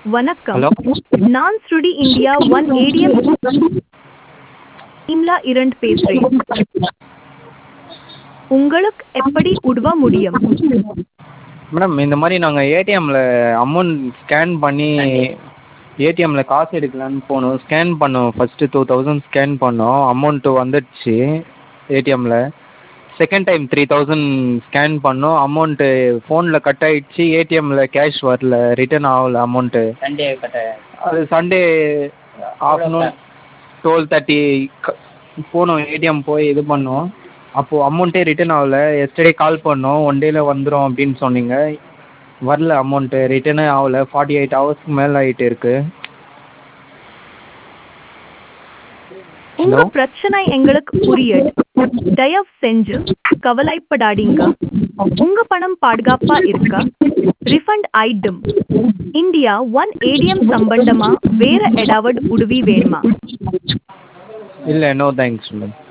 வணக்கம் ஹலோ நான் ஸ்ருடி இந்தியா ஒன் ஏடிஎம் இம்லா இரண்டு பேசுறேன் உங்களுக்கு எப்படி உதவ முடியும் மேடம் இந்த மாதிரி நாங்கள் ஏடிஎம்மில் அமௌண்ட் ஸ்கேன் பண்ணி ஏடிஎம்மில் காசு எடுக்கலான்னு போனோம் ஸ்கேன் பண்ணோம் ஃபஸ்ட்டு டூ தௌசண்ட் ஸ்கேன் பண்ணோம் அமௌண்ட்டு வந்துடுச்சு ஏடிஎம்மில் second time three thousand scan பண்ணோம் அமௌண்ட்டு ஃபோனில் கட் ஆகிடுச்சு ஏடிஎம்மில் கேஷ் வரல ரிட்டர்ன் ஆகல அமௌண்ட்டு சண்டே கட்ட அது சண்டே ஆஃப்டர்நூன் டுவெல் தேர்ட்டி போனோம் ஏடிஎம் போய் இது பண்ணோம் அப்போது அமௌண்ட்டே ரிட்டர்ன் ஆகல எஸ்டர்டே கால் பண்ணோம் ஒன் டேயில் வந்துடும் அப்படின்னு சொன்னீங்க வரல அமௌண்ட்டு ரிட்டர்னே ஆகல ஃபார்ட்டி எயிட் ஹவர்ஸ்க்கு மேலே ஆகிட்டு இருக்கு உங்க ஹலோ பிரச்சனை எங்களுக்கு புரியுது தயவு செஞ்சு கவலைப்படாதீங்க உங்க பணம் பாதுகாப்பா இருக்கா ரிஃபண்ட் ஆயிடும் இந்தியா ஒன் ஏடிஎம் சம்பந்தமா வேற ஏதாவது உதவி வேணுமா இல்லை நோ தேங்க்ஸ் மேடம்